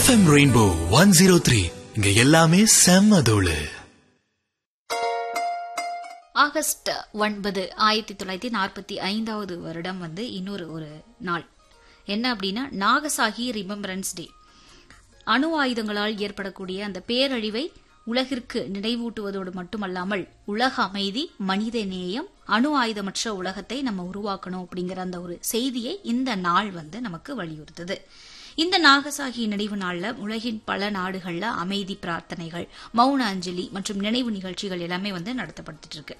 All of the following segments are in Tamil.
FM rainbow one zero three இங்க எல்லாமே செம்ம தோளு ஆகஸ்ட் ஒன்பது ஆயிரத்தி தொள்ளாயிரத்தி நாற்பத்தி ஐந்தாவது வருடம் வந்து இன்னொரு ஒரு நாள் என்ன அப்படின்னா நாகசாகி ரிமெம்பரன்ஸ் டே அணு ஆயுதங்களால் ஏற்படக்கூடிய அந்த பேரழிவை உலகிற்கு நினைவூட்டுவதோடு மட்டுமல்லாமல் உலக அமைதி மனித நேயம் அணு ஆயுதமற்ற உலகத்தை நம்ம உருவாக்கணும் அப்படிங்கிற அந்த ஒரு செய்தியை இந்த நாள் வந்து நமக்கு வலியுறுத்துது இந்த நாகசாகி நினைவு நாள்ல உலகின் பல நாடுகள்ல அமைதி பிரார்த்தனைகள் மௌன அஞ்சலி மற்றும் நினைவு நிகழ்ச்சிகள் எல்லாமே வந்து நடத்தப்பட்டு இருக்கு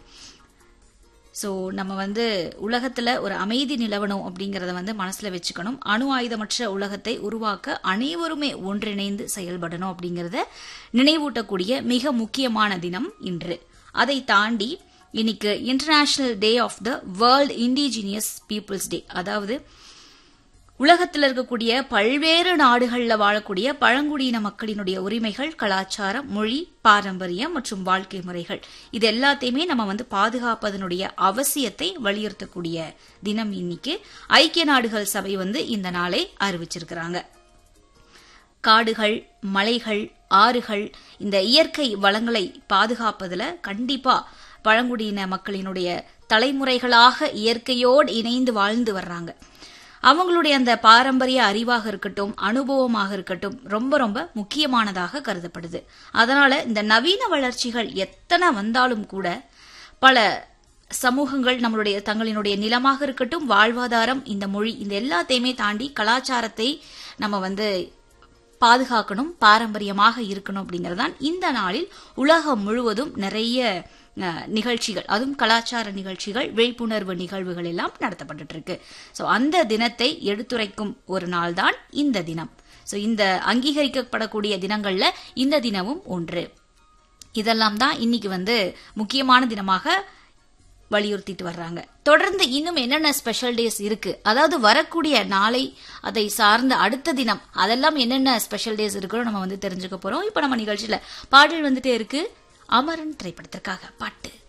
ஸோ நம்ம வந்து உலகத்துல ஒரு அமைதி நிலவணும் அப்படிங்கறத வந்து மனசுல வச்சுக்கணும் அணு ஆயுதமற்ற உலகத்தை உருவாக்க அனைவருமே ஒன்றிணைந்து செயல்படணும் அப்படிங்கறத நினைவூட்டக்கூடிய மிக முக்கியமான தினம் இன்று அதை தாண்டி இன்னைக்கு international day of the world indigenous peoples day அதாவது உலகத்தில் இருக்கக்கூடிய பல்வேறு நாடுகளில் வாழக்கூடிய பழங்குடியின மக்களினுடைய உரிமைகள் கலாச்சாரம் மொழி பாரம்பரியம் மற்றும் வாழ்க்கை முறைகள் இது எல்லாத்தையுமே நம்ம வந்து பாதுகாப்பதனுடைய அவசியத்தை வலியுறுத்தக்கூடிய தினம் இன்னைக்கு ஐக்கிய நாடுகள் சபை வந்து இந்த நாளை அறிவிச்சிருக்கிறாங்க காடுகள் மலைகள் ஆறுகள் இந்த இயற்கை வளங்களை பாதுகாப்பதுல கண்டிப்பா பழங்குடியின மக்களினுடைய தலைமுறைகளாக இயற்கையோடு இணைந்து வாழ்ந்து வர்றாங்க அவங்களுடைய அந்த பாரம்பரிய அறிவாக இருக்கட்டும் அனுபவமாக இருக்கட்டும் ரொம்ப ரொம்ப முக்கியமானதாக கருதப்படுது அதனால இந்த நவீன வளர்ச்சிகள் எத்தனை வந்தாலும் கூட பல சமூகங்கள் நம்மளுடைய தங்களினுடைய நிலமாக இருக்கட்டும் வாழ்வாதாரம் இந்த மொழி இந்த எல்லாத்தையுமே தாண்டி கலாச்சாரத்தை நம்ம வந்து பாதுகாக்கணும் பாரம்பரியமாக இருக்கணும் அப்படிங்கறதுதான் இந்த நாளில் உலகம் முழுவதும் நிறைய அஹ், நிகழ்ச்சிகள் அதுவும் கலாச்சார நிகழ்ச்சிகள் விழிப்புணர்வு நிகழ்வுகள் எல்லாம் நடத்தப்பட்டு இருக்கு ஸோ அந்த தினத்தை எடுத்துரைக்கும் ஒரு நாள் தான் இந்த தினம் ஸோ இந்த அங்கீகரிக்கப்படக்கூடிய தினங்கள்ல இந்த தினமும் ஒன்று இதெல்லாம் தான் இன்னைக்கு வந்து முக்கியமான தினமாக வலியுறுத்திட்டு வர்றாங்க தொடர்ந்து இன்னும் என்னென்ன ஸ்பெஷல் டேஸ் இருக்கு அதாவது வரக்கூடிய நாளை அதை சார்ந்த அடுத்த தினம் அதெல்லாம் என்னென்ன ஸ்பெஷல் டேஸ் இருக்குன்னு நம்ம வந்து தெரிஞ்சுக்க போறோம் இப்போ நம்ம நிகழ்ச்சியில பாடல் வந்துட்டே இருக்கு அமரன் திரைப்படத்திற்காக பாட்டு